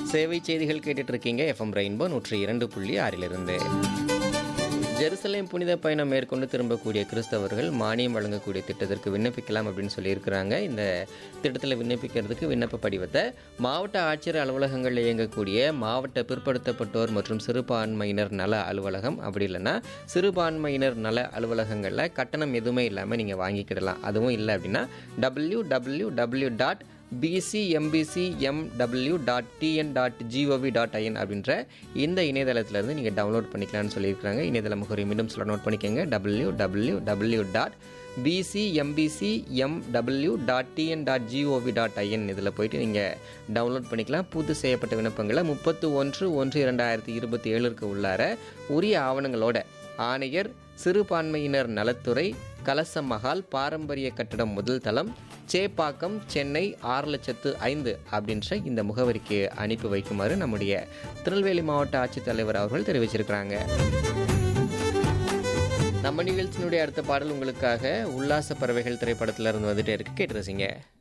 சேவை செய்திகள் கேட்டுட்டு இருக்கீங்க எஃப்எம் ரெயின்போ நூற்றி இரண்டு புள்ளி ஆறிலிருந்து ஜெருசலேம் புனித பயணம் மேற்கொண்டு திரும்பக்கூடிய கிறிஸ்தவர்கள் மானியம் வழங்கக்கூடிய திட்டத்திற்கு விண்ணப்பிக்கலாம் அப்படின்னு சொல்லியிருக்கிறாங்க இந்த திட்டத்தில் விண்ணப்பிக்கிறதுக்கு விண்ணப்ப படிவத்தை மாவட்ட ஆட்சியர் அலுவலகங்களில் இயங்கக்கூடிய மாவட்ட பிற்படுத்தப்பட்டோர் மற்றும் சிறுபான்மையினர் நல அலுவலகம் அப்படி இல்லைன்னா சிறுபான்மையினர் நல அலுவலகங்களில் கட்டணம் எதுவுமே இல்லாமல் நீங்கள் வாங்கிக்கிடலாம் அதுவும் இல்லை அப்படின்னா W W W dot BCMBCMW dot TN dot GOV dot IN அப்படின்ற இந்த இணையதளத்திலேருந்து நீங்கள் டவுன்லோட் பண்ணிக்கலாம்னு சொல்லியிருக்காங்க இணையதள முகவரி மீண்டும் சொல்ல நோட் பண்ணிக்கோங்க W W W dot BCMBCMW dot TN dot GOV dot IN இதில் போயிட்டு நீங்கள் டவுன்லோட் பண்ணிக்கலாம் பூர்த்தி செய்யப்பட்ட விண்ணப்பங்களை முப்பத்து ஒன்று ஒன்று இரண்டாயிரத்தி இருபத்தி ஏழுக்கு உள்ளார உரிய ஆவணங்களோட ஆணையர் சிறுபான்மையினர் நலத்துறை கலசம் மகால் பாரம்பரிய கட்டடம் முதல் தளம் சேப்பாக்கம் சென்னை ஆறு லட்சத்து ஐந்து அப்படின்ற இந்த முகவரிக்கு அனுப்பி வைக்குமாறு நம்முடைய திருநெல்வேலி மாவட்ட ஆட்சித்தலைவர் அவர்கள் தெரிவிச்சிருக்கிறாங்க நம்ம நிகழ்ச்சியினுடைய அடுத்த பாடல் உங்களுக்காக உல்லாச பறவைகள் திரைப்படத்தில் இருந்து வந்துட்டே இருக்கு கேட்டு ரசிங்க